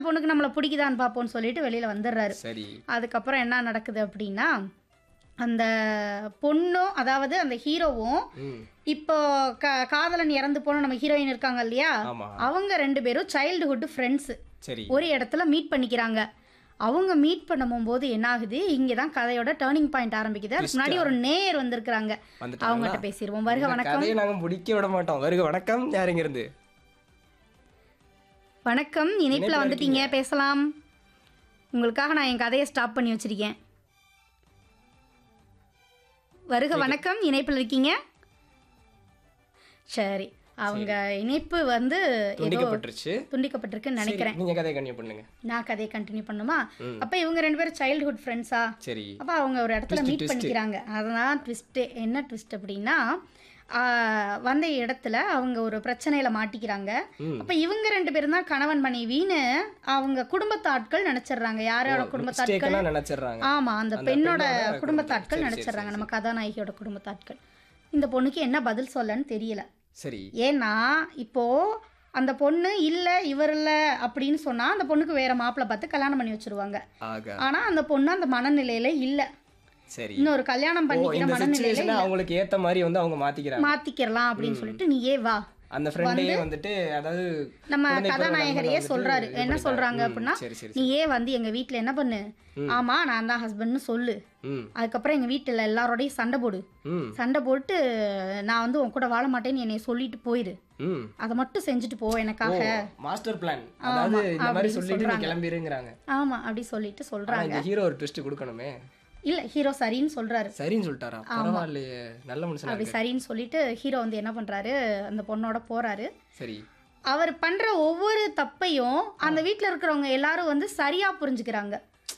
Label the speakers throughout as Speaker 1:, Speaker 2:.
Speaker 1: பொண்ணுக்கு நம்மளை பிடிக்குதான்னு பார்ப்போம்னு சொல்லிட்டு வெளியில் வந்துடுறாரு
Speaker 2: சரி
Speaker 1: அதுக்கப்புறம் என்ன நடக்குது அப்படின்னா அந்த பொண்ணும் அதாவது அந்த ஹீரோவும்
Speaker 2: ம்
Speaker 1: இப்போ க காதலன் இறந்து போன நம்ம ஹீரோயின் இருக்காங்க இல்லையா
Speaker 2: ஆமா
Speaker 1: அவங்க ரெண்டு பேரும் சைல்டுஹுட் ஃப்ரெண்ட்ஸ்
Speaker 2: சரி
Speaker 1: ஒரு இடத்துல மீட் பண்ணிக்கிறாங்க அவங்க மீட் பண்ணும்போது என்ன ஆகுது இங்கே தான் கதையோட டேர்னிங் பாயிண்ட் ஆரம்பிக்குது அதுக்கு முன்னாடி ஒரு நேயர் வந்திருக்கிறாங்க
Speaker 2: வந்துட்டாங்களா?
Speaker 1: அவங்ககிட்ட பேசிடுவோம் வருக
Speaker 2: இந்த
Speaker 1: வணக்கம்
Speaker 2: கதையை நாங்க முடிக்க விட மாட்டோம் வருக வணக்கம் யாருங்க இருந்து
Speaker 1: வணக்கம் இணைப்பில்
Speaker 2: இணைப்புல
Speaker 1: வந்துட்டீங்க பேசலாம் உங்களுக்காக நான் என் கதையை ஸ்டாப் பண்ணி வச்சிருக்கேன் வருக வணக்கம் இணைப்பில் இருக்கீங்க சரி அவங்க இணைப்பு வந்து ஏதோ
Speaker 2: துண்டிக்கப்பட்டுருச்சு
Speaker 1: துண்டிக்கப்பட்டிருக்குன்னு நினைக்கிறேன்
Speaker 2: சரி, நீங்க கதையை கண்டினியூ பண்ணுங்க
Speaker 1: நான் கதையை கண்டினியூ பண்ணுமா
Speaker 2: ம்.
Speaker 1: அப்போ இவங்க ரெண்டு பேரும் சைல்ட்ஹுட் ஃப்ரெண்ட்ஸா
Speaker 2: சரி
Speaker 1: அப்போ அவங்க ஒரு இடத்துல
Speaker 2: Twist,
Speaker 1: மீட்
Speaker 2: twist.
Speaker 1: பண்ணிக்கிறாங்க அதெல்லாம் ட்விஸ்ட்டு என்ன ட்விஸ்ட் அப்படின்னா ஆ, வந்த இடத்துல அவங்க ஒரு பிரச்சனையில மாட்டிக்கிறாங்க
Speaker 2: ம்
Speaker 1: அப்ப இவங்க ரெண்டு பேரும் தான் கணவன் மனைவின்னு அவங்க குடும்பத்து ஆட்கள் நினைச்சிடுறாங்க யாரோட குடும்பத்து ஆட்கள்
Speaker 2: மிஸ்டேக்கெல்லாம் நினைச்சிடுறாங்க
Speaker 1: ஆமா அந்த
Speaker 2: அந்த
Speaker 1: பெண்ணோட
Speaker 2: பெண்ணோட
Speaker 1: குடும்பத்து
Speaker 2: குடும்பத்து-
Speaker 1: ஆட்கள்
Speaker 2: சரி,
Speaker 1: நினைச்சிடுறாங்க
Speaker 2: சரி,
Speaker 1: நம்ம கதாநாயகியோட குடும்பத்து ஆட்கள் இந்த பொண்ணுக்கு என்ன பதில் சொல்லன்னு தெரியல
Speaker 2: சரி
Speaker 1: ஏன்னா இப்போ அந்த பொண்ணு இல்ல இவர் இல்ல அப்படின்னு சொன்னா அந்த பொண்ணுக்கு வேற மாப்பிள்ளை பார்த்து கல்யாணம் பண்ணி வச்சிருவாங்க
Speaker 2: ஆக
Speaker 1: ஆனா அந்த பொண்ணு அந்த மனநிலையில இல்ல
Speaker 2: சரி
Speaker 1: இன்னொரு கல்யாணம்
Speaker 2: ஓ
Speaker 1: பண்ணிக்கிற
Speaker 2: இந்த
Speaker 1: மனநிலையில
Speaker 2: சுச்சுவேஷனை அவங்களுக்கு ஏத்த மாதிரி வந்து அவங்க மாத்திக்கிறாங்க
Speaker 1: மாத்திக்கிறலாம் அப்படின்னு சொல்லிட்டு நீயே வா
Speaker 2: அந்த ஃப்ரெண்டையே வந்துட்டு அதாவது
Speaker 1: நம்ம
Speaker 2: குழந்தை பிறந்த
Speaker 1: கதாநாயகரையே
Speaker 2: நண்பனை
Speaker 1: சொல்றாரு
Speaker 2: வந்துட்டு
Speaker 1: என்ன
Speaker 2: இது
Speaker 1: சொல்றாங்க
Speaker 2: பண்ணிட்டாரு.
Speaker 1: அப்படின்னா
Speaker 2: ம், சரி சரி
Speaker 1: நீ ஏன் வந்து எங்க வீட்ல என்ன பண்ணு ஆமா நான் தான் ஹஸ்பண்ட்னு சொல்லு
Speaker 2: ம்
Speaker 1: அதுக்கப்புறம் எங்க வீட்டுல எல்லாரோடையும் சண்டை போடு
Speaker 2: ம்
Speaker 1: சண்டை போட்டு நான் வந்து உன் கூட வாழ மாட்டேன்னு என்னை சொல்லிட்டு போயிரு
Speaker 2: ம்
Speaker 1: அதை மட்டும் செஞ்சுட்டு போ எனக்காக
Speaker 2: மாஸ்டர் பிளான் அதாவது இந்த மாதிரி
Speaker 1: அப்படின்னு
Speaker 2: சொல்லிட்டு நீ
Speaker 1: சொல்றாங்க.
Speaker 2: கிளம்பிருங்கிறாங்க
Speaker 1: ஆமா அப்படி சொல்லிட்டு
Speaker 2: ஆனா
Speaker 1: சொல்றாங்க
Speaker 2: இந்த ஹீரோ ஒரு ட்விஸ்ட் கொடுக்கணுமே
Speaker 1: இல்ல ஹீரோ சரின்னு சொல்றாரு
Speaker 2: சரின்னு சொல்லிட்டாரா பரவாயில்லையே நல்ல மனுஷனா
Speaker 1: அப்படி
Speaker 2: இருக்கு
Speaker 1: சரின்னு சொல்லிட்டு ஹீரோ வந்து என்ன பண்றாரு அந்த பொண்ணோட போறாரு
Speaker 2: சரி
Speaker 1: அவர் பண்ற ஒவ்வொரு தப்பையும் அந்த வீட்ல இருக்கிறவங்க எல்லாரும் வந்து சரியா புரிஞ்சுக்கிறாங்க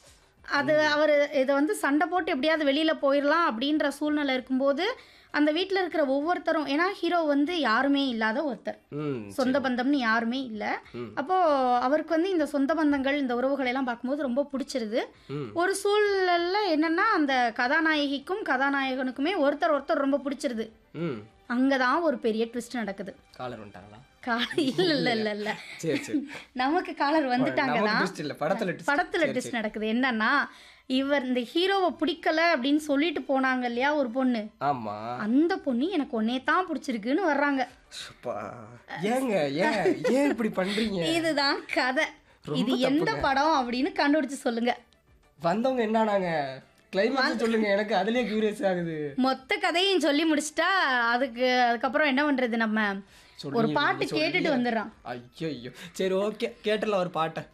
Speaker 1: அது அவர் இதை வந்து சண்டை போட்டு எப்படியாவது வெளியில போயிடலாம் அப்படின்ற சூழ்நிலை இருக்கும்போது அந்த வீட்ல இருக்கிற ஒவ்வொருத்தரும் ஏன்னா ஹீரோ வந்து யாருமே இல்லாத ஒருத்தர்
Speaker 2: ம்
Speaker 1: சொந்த பந்தம்னு யாருமே இல்லை
Speaker 2: ம்.
Speaker 1: அப்போ அவருக்கு வந்து இந்த சொந்த பந்தங்கள் இந்த உறவுகளை எல்லாம் பார்க்கும்போது ரொம்ப பிடிச்சிருது
Speaker 2: ம்
Speaker 1: ஒரு சூழல்ல என்னன்னா அந்த கதாநாயகிக்கும் கதாநாயகனுக்குமே ஒருத்தர் ஒருத்தர் ரொம்ப பிடிச்சிருது
Speaker 2: ம்
Speaker 1: அங்கதான் ஒரு பெரிய ட்விஸ்ட் நடக்குது
Speaker 2: காலர் வந்துட்டாங்களா
Speaker 1: கா- இல்ல இல்ல இல்ல இல்ல
Speaker 2: சரி சரி
Speaker 1: நமக்கு காலர் வந்துட்டாங்க
Speaker 2: நமக்கு
Speaker 1: தான்
Speaker 2: twist இல்ல படத்துல twist.
Speaker 1: படத்துல
Speaker 2: சரி,
Speaker 1: ட்விஸ்ட் நடக்குது என்னன்னா இவர் இந்த ஹீரோவை பிடிக்கல அப்படின்னு சொல்லிட்டு போனாங்க இல்லையா ஒரு பொண்ணு
Speaker 2: ஆமா
Speaker 1: அந்த பொண்ணு எனக்கு ஒன்னே தான் பிடிச்சிருக்குன்னு வர்றாங்க
Speaker 2: சுப்பா. ஏங்க ஏன் ஏன் இப்படி பண்றீங்க
Speaker 1: இதுதான் கதை
Speaker 2: ரொம்ப
Speaker 1: இது எந்த படம் அப்படின்னு கண்டுபிடிச்சு சொல்லுங்க
Speaker 2: வந்தவங்க என்னன்னாங்க கிளைமேக்ஸ் சொல்லுங்க எனக்கு அதுலயே கியூரியஸ் ஆகுது
Speaker 1: மொத்த கதையும் சொல்லி முடிச்சிட்டா அதுக்கு அதுக்கப்புறம் என்ன பண்றது நம்ம ஒரு
Speaker 2: சொல்லுங்க,
Speaker 1: பாட்டு
Speaker 2: சொல்லுங்க.
Speaker 1: கேட்டுட்டு வந்துடுறான்
Speaker 2: ஐயோ ஐயோ சரி ஓகே கேட்டல ஒரு பாட்டை